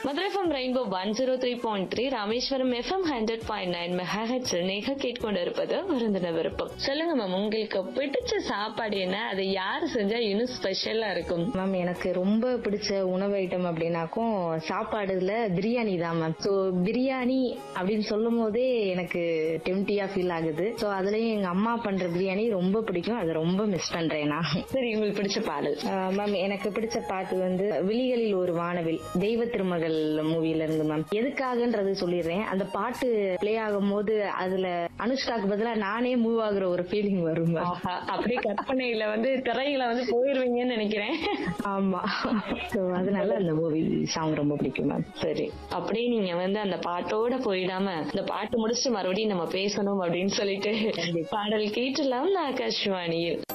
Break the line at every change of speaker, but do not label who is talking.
Madurai FM rainbow one zero three point three Rameswaram FM hundred point nine மெகாஹெட்ஸில் நேக கேட்கொண்டிருப்பது விருந்தின விருப்பம் சொல்லுங்க மேம் உங்களுக்கு பிடிச்ச சாப்பாடு என்ன அது யார் செஞ்சா இன்னும் ஸ்பெஷலா இருக்கும்
மேம் எனக்கு ரொம்ப பிடிச்ச உணவு ஐட்டம் அப்படின்னாக்கும் சாப்பாடுல பிரியாணி தான் மேம் ஸோ பிரியாணி அப்படின்னு சொல்லும் போதே எனக்கு டெம்டியா ஃபீல் ஆகுது ஸோ அதுலயும் எங்க அம்மா பண்ற பிரியாணி ரொம்ப பிடிக்கும் அதை ரொம்ப மிஸ் பண்றேன் நான்
சரி உங்களுக்கு பிடிச்ச பாடல்
ஆஹ் மேம் எனக்கு பிடிச்ச பாட்டு வந்து விழிகளில் ஒரு வானவில் தெய்வ திருமகள் மூவில இருந்து மேம் எதுக்காகன்றது சொல்லிடுறேன் அந்த பாட்டு பிளே ஆகும் போது அதுல அனுஷ்காக்கு பதிலா நானே மூவ் ஆகுற ஒரு ஃபீலிங் வரும் மேம்
ஆஹா, அப்படியே கற்பனையில வந்து திரையில வந்து போயிருவீங்கன்னு நினைக்கிறேன்
ஆமா ஸோ அதனால அந்த மூவி சாங் ரொம்ப பிடிக்கும் மேம்
சரி அப்படியே நீங்க வந்து அந்த பாட்டோட போயிடாம இந்த பாட்டு முடிச்சுட்டு மறுபடியும் நம்ம பேசணும் அப்படின்னு சொல்லிட்டு பாடல் கேட்டலாம் ஆகாஷ்வாணியில்